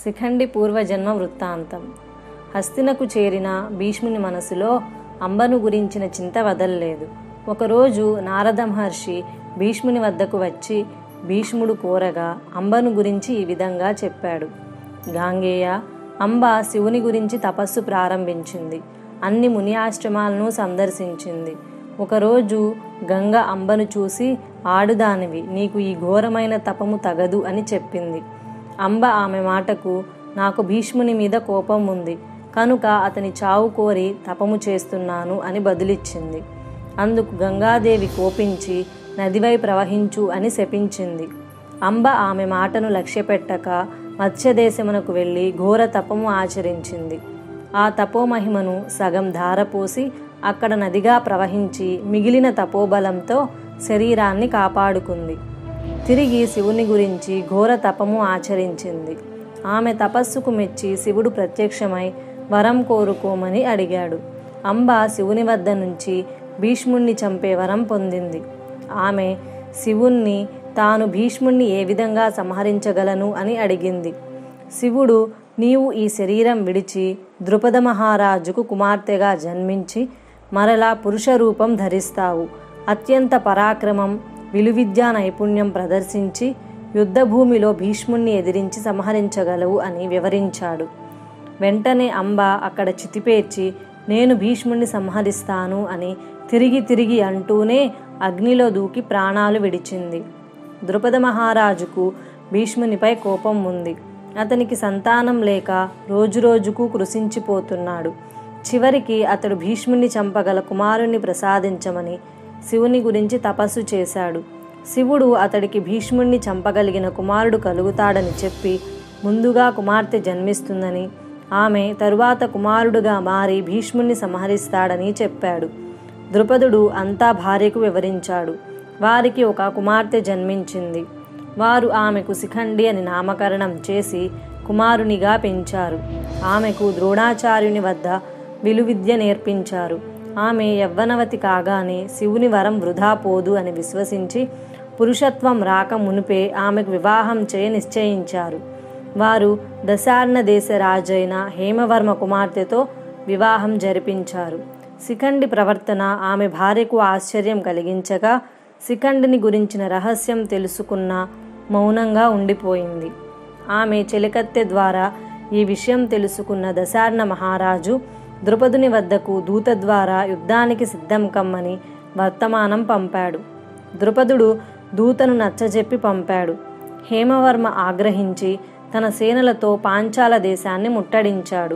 శిఖండి పూర్వజన్మ వృత్తాంతం హస్తినకు చేరిన భీష్ముని మనసులో అంబను గురించిన చింత వదల్లేదు ఒకరోజు నారద మహర్షి భీష్ముని వద్దకు వచ్చి భీష్ముడు కోరగా అంబను గురించి ఈ విధంగా చెప్పాడు గాంగేయ అంబ శివుని గురించి తపస్సు ప్రారంభించింది అన్ని ముని ఆశ్రమాలను సందర్శించింది ఒకరోజు గంగ అంబను చూసి ఆడుదానివి నీకు ఈ ఘోరమైన తపము తగదు అని చెప్పింది అంబ ఆమె మాటకు నాకు భీష్ముని మీద కోపం ఉంది కనుక అతని చావు కోరి తపము చేస్తున్నాను అని బదులిచ్చింది అందుకు గంగాదేవి కోపించి నదివై ప్రవహించు అని శపించింది అంబ ఆమె మాటను లక్ష్యపెట్టక మత్స్యదేశమునకు వెళ్ళి ఘోర తపము ఆచరించింది ఆ తపోమహిమను సగం ధారపోసి అక్కడ నదిగా ప్రవహించి మిగిలిన తపోబలంతో శరీరాన్ని కాపాడుకుంది తిరిగి శివుని గురించి ఘోర తపము ఆచరించింది ఆమె తపస్సుకు మెచ్చి శివుడు ప్రత్యక్షమై వరం కోరుకోమని అడిగాడు అంబ శివుని వద్ద నుంచి భీష్ముణ్ణి చంపే వరం పొందింది ఆమె శివుణ్ణి తాను భీష్ముణ్ణి ఏ విధంగా సంహరించగలను అని అడిగింది శివుడు నీవు ఈ శరీరం విడిచి ద్రుపద మహారాజుకు కుమార్తెగా జన్మించి మరలా పురుష రూపం ధరిస్తావు అత్యంత పరాక్రమం విలువిద్యా నైపుణ్యం ప్రదర్శించి యుద్ధభూమిలో భీష్ముణ్ణి ఎదిరించి సంహరించగలవు అని వివరించాడు వెంటనే అంబ అక్కడ చితిపేర్చి నేను భీష్ముణ్ణి సంహరిస్తాను అని తిరిగి తిరిగి అంటూనే అగ్నిలో దూకి ప్రాణాలు విడిచింది ద్రుపద మహారాజుకు భీష్మునిపై కోపం ఉంది అతనికి సంతానం లేక రోజురోజుకు కృషించిపోతున్నాడు చివరికి అతడు భీష్ముని చంపగల కుమారుణ్ణి ప్రసాదించమని శివుని గురించి తపస్సు చేశాడు శివుడు అతడికి భీష్ముణ్ణి చంపగలిగిన కుమారుడు కలుగుతాడని చెప్పి ముందుగా కుమార్తె జన్మిస్తుందని ఆమె తరువాత కుమారుడుగా మారి భీష్ముణ్ణి సంహరిస్తాడని చెప్పాడు ద్రుపదుడు అంతా భార్యకు వివరించాడు వారికి ఒక కుమార్తె జన్మించింది వారు ఆమెకు శిఖండి అని నామకరణం చేసి కుమారునిగా పెంచారు ఆమెకు ద్రోణాచార్యుని వద్ద విలువిద్య నేర్పించారు ఆమె యవ్వనవతి కాగానే శివుని వరం వృధా పోదు అని విశ్వసించి పురుషత్వం రాక మునిపే ఆమెకు వివాహం చేయ నిశ్చయించారు వారు దశార్ణ దేశ రాజైన హేమవర్మ కుమార్తెతో వివాహం జరిపించారు శిఖండి ప్రవర్తన ఆమె భార్యకు ఆశ్చర్యం కలిగించగా శిఖండిని గురించిన రహస్యం తెలుసుకున్న మౌనంగా ఉండిపోయింది ఆమె చెలికత్తె ద్వారా ఈ విషయం తెలుసుకున్న దశార్ణ మహారాజు ద్రుపదుని వద్దకు దూత ద్వారా యుద్ధానికి సిద్ధం కమ్మని వర్తమానం పంపాడు ద్రుపదుడు దూతను నచ్చజెప్పి పంపాడు హేమవర్మ ఆగ్రహించి తన సేనలతో పాంచాల దేశాన్ని ముట్టడించాడు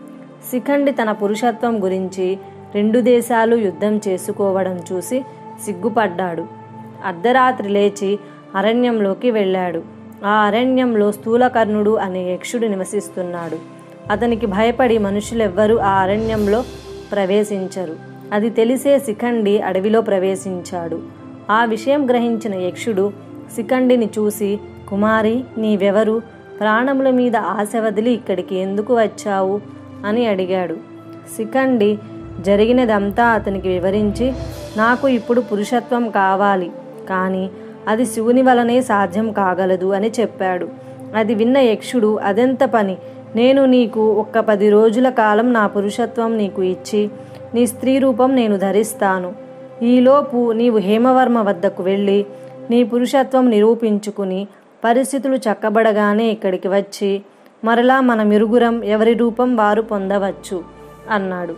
శిఖండి తన పురుషత్వం గురించి రెండు దేశాలు యుద్ధం చేసుకోవడం చూసి సిగ్గుపడ్డాడు అర్ధరాత్రి లేచి అరణ్యంలోకి వెళ్ళాడు ఆ అరణ్యంలో స్థూలకర్ణుడు అనే యక్షుడు నివసిస్తున్నాడు అతనికి భయపడి మనుషులెవ్వరూ ఆ అరణ్యంలో ప్రవేశించరు అది తెలిసే శిఖండి అడవిలో ప్రవేశించాడు ఆ విషయం గ్రహించిన యక్షుడు శిఖండిని చూసి కుమారి నీవెవరు ప్రాణముల మీద ఆశ వదిలి ఇక్కడికి ఎందుకు వచ్చావు అని అడిగాడు శిఖండి జరిగినదంతా అతనికి వివరించి నాకు ఇప్పుడు పురుషత్వం కావాలి కానీ అది శివుని వలనే సాధ్యం కాగలదు అని చెప్పాడు అది విన్న యక్షుడు అదెంత పని నేను నీకు ఒక్క పది రోజుల కాలం నా పురుషత్వం నీకు ఇచ్చి నీ స్త్రీ రూపం నేను ధరిస్తాను ఈలోపు నీవు హేమవర్మ వద్దకు వెళ్ళి నీ పురుషత్వం నిరూపించుకుని పరిస్థితులు చక్కబడగానే ఇక్కడికి వచ్చి మరలా మన మిరుగురం ఎవరి రూపం వారు పొందవచ్చు అన్నాడు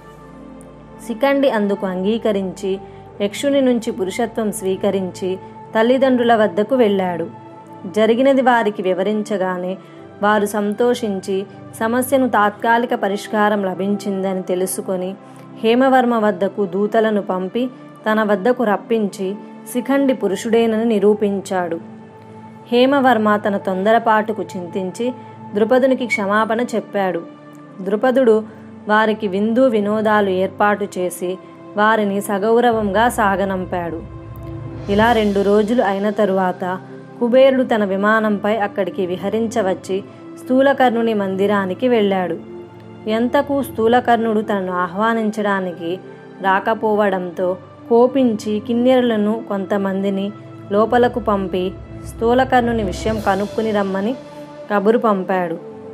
శిఖండి అందుకు అంగీకరించి యక్షుని నుంచి పురుషత్వం స్వీకరించి తల్లిదండ్రుల వద్దకు వెళ్ళాడు జరిగినది వారికి వివరించగానే వారు సంతోషించి సమస్యను తాత్కాలిక పరిష్కారం లభించిందని తెలుసుకొని హేమవర్మ వద్దకు దూతలను పంపి తన వద్దకు రప్పించి శిఖండి పురుషుడేనని నిరూపించాడు హేమవర్మ తన తొందరపాటుకు చింతించి ద్రుపదునికి క్షమాపణ చెప్పాడు ద్రుపదుడు వారికి విందు వినోదాలు ఏర్పాటు చేసి వారిని సగౌరవంగా సాగనంపాడు ఇలా రెండు రోజులు అయిన తరువాత కుబేరుడు తన విమానంపై అక్కడికి విహరించవచ్చి స్థూలకర్ణుని మందిరానికి వెళ్ళాడు ఎంతకు స్థూలకర్ణుడు తనను ఆహ్వానించడానికి రాకపోవడంతో కోపించి కిన్నెరులను కొంతమందిని లోపలకు పంపి స్థూలకర్ణుని విషయం కనుక్కుని రమ్మని కబురు పంపాడు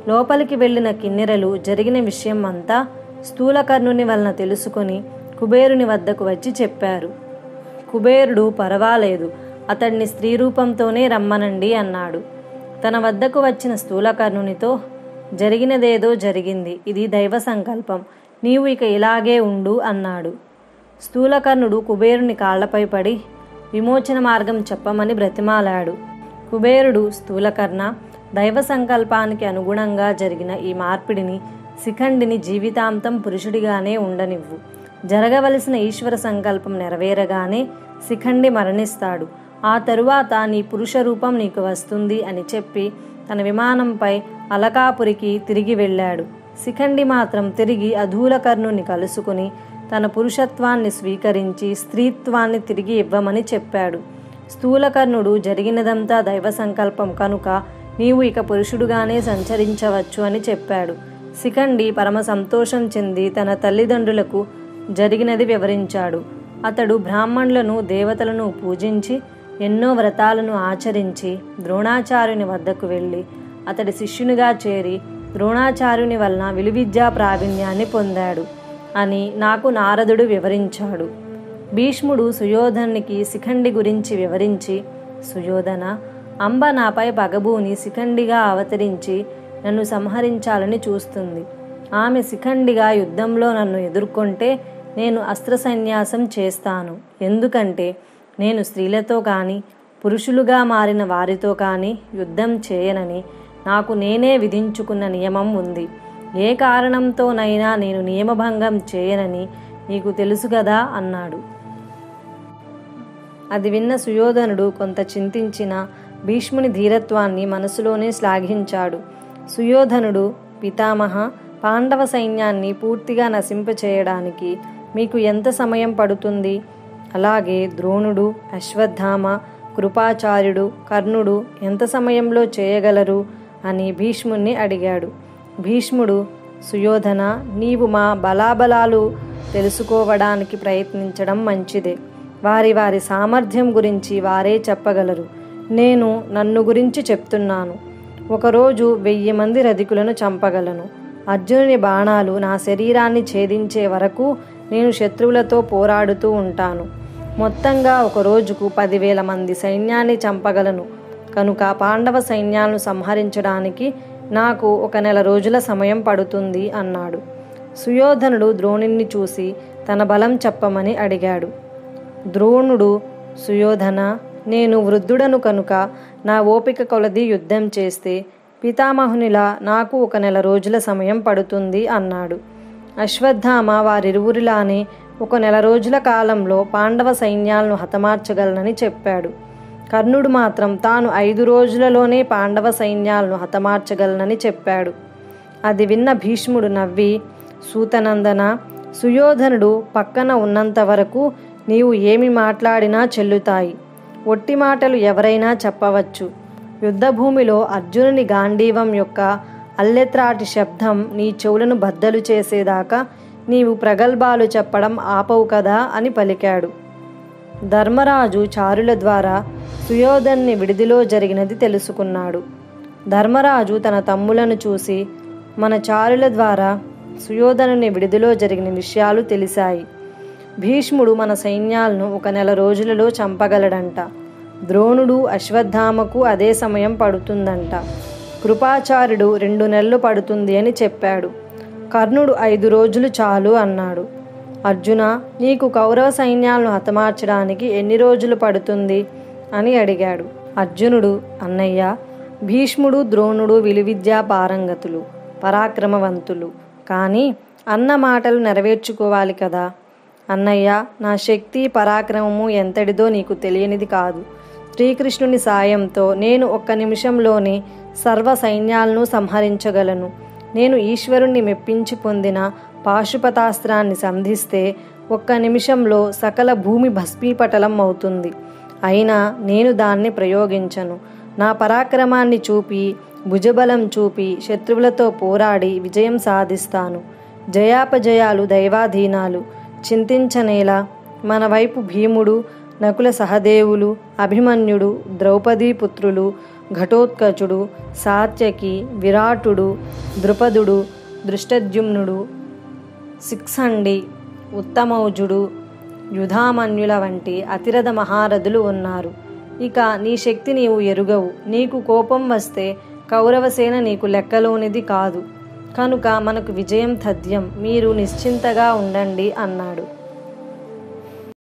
లోపలికి వెళ్ళిన కిన్నెరలు జరిగిన విషయం అంతా స్థూలకర్ణుని వలన తెలుసుకొని కుబేరుని వద్దకు వచ్చి చెప్పారు కుబేరుడు పర్వాలేదు అతడిని స్త్రీ రూపంతోనే రమ్మనండి అన్నాడు తన వద్దకు వచ్చిన స్థూలకర్ణునితో జరిగినదేదో జరిగింది ఇది దైవ సంకల్పం నీవు ఇక ఇలాగే ఉండు అన్నాడు స్థూలకర్ణుడు కుబేరుని కాళ్లపై పడి విమోచన మార్గం చెప్పమని బ్రతిమాలాడు కుబేరుడు స్థూలకర్ణ దైవ సంకల్పానికి అనుగుణంగా జరిగిన ఈ మార్పిడిని శిఖండిని జీవితాంతం పురుషుడిగానే ఉండనివ్వు జరగవలసిన ఈశ్వర సంకల్పం నెరవేరగానే శిఖండి మరణిస్తాడు ఆ తరువాత నీ పురుష రూపం నీకు వస్తుంది అని చెప్పి తన విమానంపై అలకాపురికి తిరిగి వెళ్ళాడు శిఖండి మాత్రం తిరిగి అధూలకర్ణుని కలుసుకుని తన పురుషత్వాన్ని స్వీకరించి స్త్రీత్వాన్ని తిరిగి ఇవ్వమని చెప్పాడు స్థూలకర్ణుడు జరిగినదంతా దైవ సంకల్పం కనుక నీవు ఇక పురుషుడుగానే సంచరించవచ్చు అని చెప్పాడు శిఖండి పరమ సంతోషం చెంది తన తల్లిదండ్రులకు జరిగినది వివరించాడు అతడు బ్రాహ్మణులను దేవతలను పూజించి ఎన్నో వ్రతాలను ఆచరించి ద్రోణాచార్యుని వద్దకు వెళ్ళి అతడి శిష్యునిగా చేరి ద్రోణాచార్యుని వలన విలువిద్యా ప్రావీణ్యాన్ని పొందాడు అని నాకు నారదుడు వివరించాడు భీష్ముడు సుయోధనునికి శిఖండి గురించి వివరించి సుయోధన అంబ నాపై పగబూని శిఖండిగా అవతరించి నన్ను సంహరించాలని చూస్తుంది ఆమె శిఖండిగా యుద్ధంలో నన్ను ఎదుర్కొంటే నేను అస్త్ర సన్యాసం చేస్తాను ఎందుకంటే నేను స్త్రీలతో కానీ పురుషులుగా మారిన వారితో కానీ యుద్ధం చేయనని నాకు నేనే విధించుకున్న నియమం ఉంది ఏ కారణంతోనైనా నేను నియమభంగం చేయనని నీకు తెలుసు కదా అన్నాడు అది విన్న సుయోధనుడు కొంత చింతించిన భీష్ముని ధీరత్వాన్ని మనసులోనే శ్లాఘించాడు సుయోధనుడు పితామహ పాండవ సైన్యాన్ని పూర్తిగా నశింపచేయడానికి మీకు ఎంత సమయం పడుతుంది అలాగే ద్రోణుడు అశ్వత్థామ కృపాచార్యుడు కర్ణుడు ఎంత సమయంలో చేయగలరు అని భీష్ముణ్ణి అడిగాడు భీష్ముడు సుయోధన నీవు మా బలాబలాలు తెలుసుకోవడానికి ప్రయత్నించడం మంచిదే వారి వారి సామర్థ్యం గురించి వారే చెప్పగలరు నేను నన్ను గురించి చెప్తున్నాను ఒకరోజు వెయ్యి మంది రధికులను చంపగలను అర్జునుని బాణాలు నా శరీరాన్ని ఛేదించే వరకు నేను శత్రువులతో పోరాడుతూ ఉంటాను మొత్తంగా ఒక రోజుకు పదివేల మంది సైన్యాన్ని చంపగలను కనుక పాండవ సైన్యాలను సంహరించడానికి నాకు ఒక నెల రోజుల సమయం పడుతుంది అన్నాడు సుయోధనుడు ద్రోణుణ్ణి చూసి తన బలం చెప్పమని అడిగాడు ద్రోణుడు సుయోధన నేను వృద్ధుడను కనుక నా ఓపిక కొలది యుద్ధం చేస్తే పితామహునిలా నాకు ఒక నెల రోజుల సమయం పడుతుంది అన్నాడు అశ్వత్థామ వారిరువురిలానే ఒక నెల రోజుల కాలంలో పాండవ సైన్యాలను హతమార్చగలనని చెప్పాడు కర్ణుడు మాత్రం తాను ఐదు రోజులలోనే పాండవ సైన్యాలను హతమార్చగలనని చెప్పాడు అది విన్న భీష్ముడు నవ్వి సూతనందన సుయోధనుడు పక్కన ఉన్నంత వరకు నీవు ఏమి మాట్లాడినా చెల్లుతాయి ఒట్టి మాటలు ఎవరైనా చెప్పవచ్చు యుద్ధభూమిలో అర్జునుని గాంధీవం యొక్క అల్లెత్రాటి శబ్దం నీ చెవులను బద్దలు చేసేదాకా నీవు ప్రగల్భాలు చెప్పడం ఆపవు కదా అని పలికాడు ధర్మరాజు చారుల ద్వారా సుయోధన్ని విడిదిలో జరిగినది తెలుసుకున్నాడు ధర్మరాజు తన తమ్ములను చూసి మన చారుల ద్వారా సుయోధనుని విడిదిలో జరిగిన విషయాలు తెలిసాయి భీష్ముడు మన సైన్యాలను ఒక నెల రోజులలో చంపగలడంట ద్రోణుడు అశ్వత్థామకు అదే సమయం పడుతుందంట కృపాచార్యుడు రెండు నెలలు పడుతుంది అని చెప్పాడు కర్ణుడు ఐదు రోజులు చాలు అన్నాడు అర్జున నీకు కౌరవ సైన్యాలను హతమార్చడానికి ఎన్ని రోజులు పడుతుంది అని అడిగాడు అర్జునుడు అన్నయ్య భీష్ముడు ద్రోణుడు విలువిద్యా పారంగతులు పరాక్రమవంతులు కానీ అన్న మాటలు నెరవేర్చుకోవాలి కదా అన్నయ్య నా శక్తి పరాక్రమము ఎంతటిదో నీకు తెలియనిది కాదు శ్రీకృష్ణుని సాయంతో నేను ఒక్క నిమిషంలోనే సర్వ సైన్యాలను సంహరించగలను నేను ఈశ్వరుణ్ణి మెప్పించి పొందిన పాశుపతాస్త్రాన్ని సంధిస్తే ఒక్క నిమిషంలో సకల భూమి భస్మీపటలం అవుతుంది అయినా నేను దాన్ని ప్రయోగించను నా పరాక్రమాన్ని చూపి భుజబలం చూపి శత్రువులతో పోరాడి విజయం సాధిస్తాను జయాపజయాలు దైవాధీనాలు చింతించనేలా మన వైపు భీముడు నకుల సహదేవులు అభిమన్యుడు ద్రౌపదీ పుత్రులు ఘటోత్కచుడు సాత్యకి విరాటుడు ద్రుపదుడు దృష్టద్యుమ్నుడు శిక్సండి ఉత్తమౌజుడు యుధామన్యుల వంటి అతిరథ మహారథులు ఉన్నారు ఇక నీ శక్తి నీవు ఎరుగవు నీకు కోపం వస్తే కౌరవసేన నీకు లెక్కలోనిది కాదు కనుక మనకు విజయం తథ్యం మీరు నిశ్చింతగా ఉండండి అన్నాడు